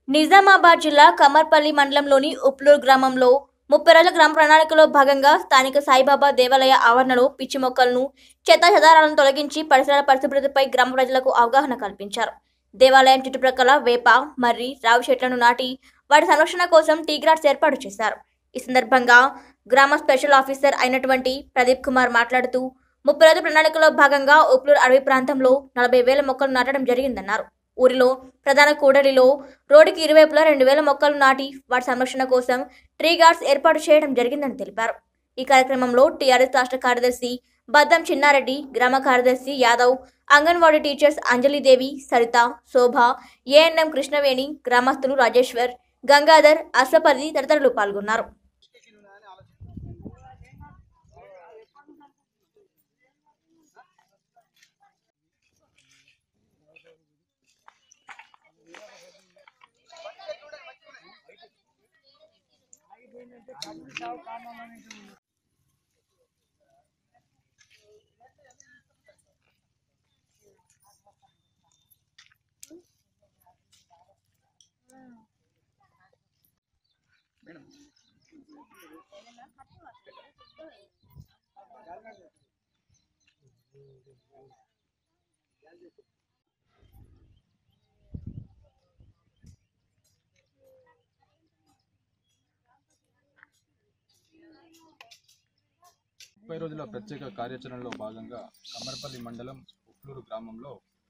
నిజామాబాద్ జిల్లా కమర్పల్లి మండలంలోని ఉప్లూరు గ్రామంలో ముప్పై రోజుల గ్రామ ప్రణాళికలో భాగంగా స్థానిక సాయిబాబా దేవాలయ ఆవరణలో పిచ్చి మొక్కలను చెత్త చెదారాలను తొలగించి పరిసరాల పరిశుభ్రతపై గ్రామ ప్రజలకు అవగాహన కల్పించారు దేవాలయం చుట్టుప్రక్కల వేప మర్రి రావి చెట్లను నాటి వాటి సంరక్షణ కోసం టీ గ్రాట్స్ ఏర్పాటు చేశారు ఈ సందర్భంగా గ్రామ స్పెషల్ ఆఫీసర్ అయినటువంటి ప్రదీప్ కుమార్ మాట్లాడుతూ ముప్పై రోజుల ప్రణాళికలో భాగంగా ఉప్లూరు అడవి ప్రాంతంలో నలభై వేల మొక్కలు నాటడం జరిగిందన్నారు ఊరిలో ప్రధాన కూడలిలో రోడ్డుకి ఇరువైపులా రెండు వేల మొక్కలు నాటి వాటి సంరక్షణ కోసం ట్రీ గార్డ్స్ ఏర్పాటు చేయడం జరిగిందని తెలిపారు ఈ కార్యక్రమంలో టీఆర్ఎస్ రాష్ట్ర కార్యదర్శి బద్దం చిన్నారెడ్డి గ్రామ కార్యదర్శి యాదవ్ అంగన్వాడీ టీచర్స్ అంజలిదేవి సరిత శోభ ఏఎన్ఎం కృష్ణవేణి గ్రామస్తులు రాజేశ్వర్ గంగాధర్ అశ్వపతి తదితరులు పాల్గొన్నారు ముప్పై రోజుల ప్రత్యేక కార్యాచరణలో భాగంగా కమ్మరపల్లి మండలం ఉప్లూరు గ్రామంలో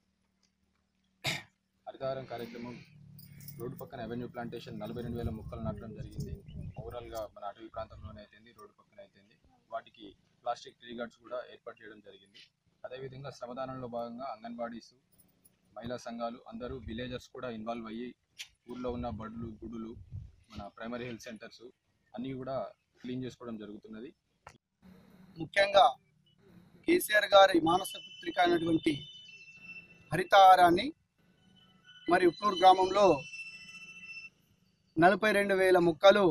హరితహారం కార్యక్రమం రోడ్డు పక్కన అవెన్యూ ప్లాంటేషన్ నలభై రెండు వేల మొక్కలు నాటడం జరిగింది ఓవరాల్గా మన అటవీ ప్రాంతంలోనే అయితేంది రోడ్డు పక్కన అయితేంది వాటికి ప్లాస్టిక్ ట్రీ గార్డ్స్ కూడా ఏర్పాటు చేయడం జరిగింది అదేవిధంగా శ్రమదానంలో భాగంగా అంగన్వాడీస్ మహిళా సంఘాలు అందరూ విలేజర్స్ కూడా ఇన్వాల్వ్ అయ్యి ఊర్లో ఉన్న బడులు గుడులు మన ప్రైమరీ హెల్త్ సెంటర్స్ అన్నీ కూడా క్లీన్ చేసుకోవడం జరుగుతున్నది ముఖ్యంగా కేసీఆర్ గారి మానస పుత్రిక అయినటువంటి హరితహారాన్ని మరి ఉప్లూరు గ్రామంలో నలభై రెండు వేల మొక్కలు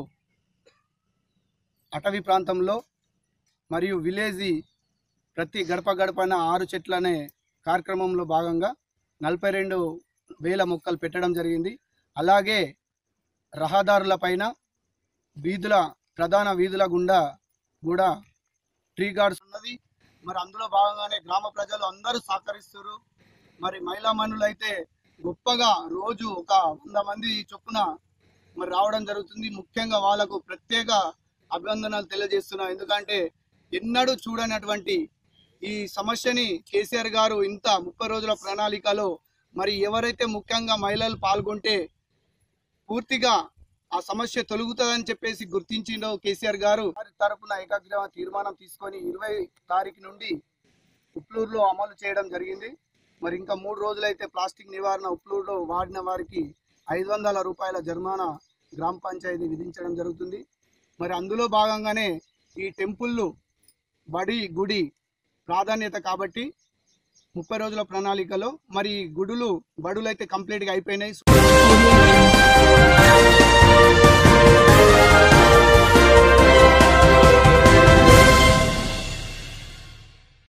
అటవీ ప్రాంతంలో మరియు విలేజీ ప్రతి గడప గడపన ఆరు చెట్లు అనే కార్యక్రమంలో భాగంగా నలభై రెండు వేల మొక్కలు పెట్టడం జరిగింది అలాగే రహదారుల పైన వీధుల ప్రధాన వీధుల గుండా కూడా ట్రీ గార్డ్స్ ఉన్నది మరి అందులో భాగంగానే గ్రామ ప్రజలు అందరూ సహకరిస్తారు మరి మహిళా మనులు అయితే గొప్పగా రోజు ఒక వంద మంది చొప్పున మరి రావడం జరుగుతుంది ముఖ్యంగా వాళ్ళకు ప్రత్యేక అభినందనలు తెలియజేస్తున్నా ఎందుకంటే ఎన్నడూ చూడనటువంటి ఈ సమస్యని కేసీఆర్ గారు ఇంత ముప్పై రోజుల ప్రణాళికలో మరి ఎవరైతే ముఖ్యంగా మహిళలు పాల్గొంటే పూర్తిగా ఆ సమస్య తొలుగుతుందని చెప్పేసి గుర్తించిండో కేసీఆర్ గారు వారి తరపున ఏకాగ్రమ తీర్మానం తీసుకొని ఇరవై తారీఖు నుండి ఉప్లూరులో అమలు చేయడం జరిగింది మరి ఇంకా మూడు రోజులైతే ప్లాస్టిక్ నివారణ ఉప్లూరులో వాడిన వారికి ఐదు వందల రూపాయల జరిమానా గ్రామ పంచాయతీ విధించడం జరుగుతుంది మరి అందులో భాగంగానే ఈ టెంపుల్లు బడి గుడి ప్రాధాన్యత కాబట్టి ముప్పై రోజుల ప్రణాళికలో మరి గుడులు బడులు అయితే కంప్లీట్గా అయిపోయినాయి